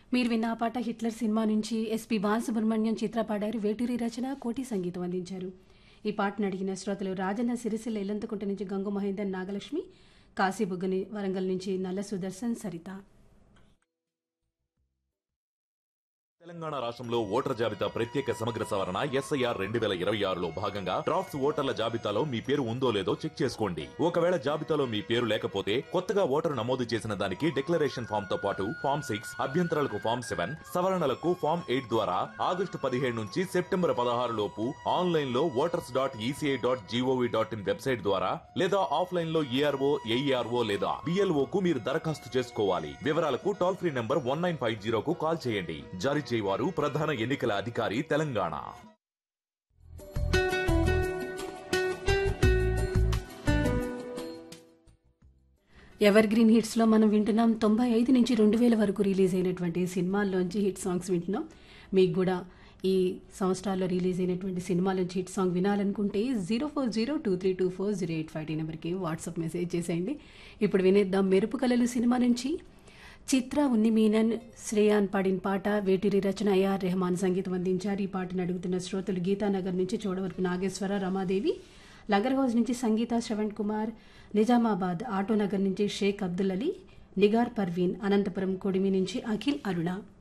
మీరు విన్న ఆ పాట హిట్లర్ సినిమా నుంచి ఎస్పి బాలసుబ్రహ్మణ్యం చిత్ర పాడారు వేటూరి రచన కోటి సంగీతం అందించారు ఈ పాటను అడిగిన శ్రోతలు రాజన్న సిరిసిల్ల ఇల్లంతకుంట నుంచి గంగు మహేందర్ నాగలక్ష్మి కాశీబుగ్గని వరంగల్ నుంచి నల్ల సుదర్శన్ సరిత తెలంగాణ రాష్ట్రంలో ఓటర్ జాబితా ప్రత్యేక సమగ్ర సవరణ ఎస్ఐఆర్ రెండు వేల ఇరవై ఆరులో భాగంగా డ్రాఫ్ట్స్ ఓటర్ల జాబితాలో మీ పేరు ఉందో లేదో చెక్ చేసుకోండి ఒకవేళ జాబితాలో మీ పేరు లేకపోతే కొత్తగా ఓటరు నమోదు చేసిన దానికి డిక్లరేషన్ ఫామ్ తో పాటు ఫామ్ సిక్స్ అభ్యంతరాలకు ఫామ్ సెవెన్ సవరణలకు ఫామ్ ఎయిట్ ద్వారా ఆగస్టు పదిహేడు నుంచి సెప్టెంబర్ పదహారు లోపు ఆన్లైన్ లో voters dot ECI dot GOV dot in website ద్వారా లేదా ఆఫ్లైన్ లో ఏఆర్ఓ ఏఈఆర్ఓ లేదా బిఎల్ఓ కు మీరు దరఖాస్తు చేసుకోవాలి వివరాలకు toll free number one nine five జీరోకు కాల్ చేయండి జారీ చేయవారు ప్రధాన ఎన్నికల అధికారి తెలంగాణ ఎవర్ గ్రీన్ హిట్స్లో మనం వింటున్నాం తొంభై ఐదు నుంచి రెండు వేల వరకు రిలీజ్ అయినటువంటి సినిమాల్లోంచి హిట్ సాంగ్స్ వింటున్నాం మీకు కూడా ఈ సంవత్సరాల్లో రిలీజ్ అయినటువంటి సినిమాలోంచి హిట్ సాంగ్ వినాలనుకుంటే zero four zero two three two four zero eight five టీ నెంబర్కి వాట్సాప్ మెసేజ్ చేసేయండి ఇప్పుడు వినేద్దాం మెరుపు కలలు సినిమా నుంచి చిత్ర ఉన్ని మీనన్ శ్రేయాన్ పాడిన పాట వేటూరి రచన ఏఆర్ రెహమాన్ సంగీతం అందించారు ఈ పాటను అడుగుతున్న శ్రోతలు గీతానగర్ నుంచి చోడవరపు నాగేశ్వర రమాదేవి లగర్ హౌస్ నుంచి సంగీత శ్రవణ్ కుమార్ నిజామాబాద్ ఆటోనగర్ నుంచి షేక్ అబ్దుల్ అలీ నిగార్ పర్వీన్ అనంతపురం కొడిమి నుంచి అఖిల్ అరుణ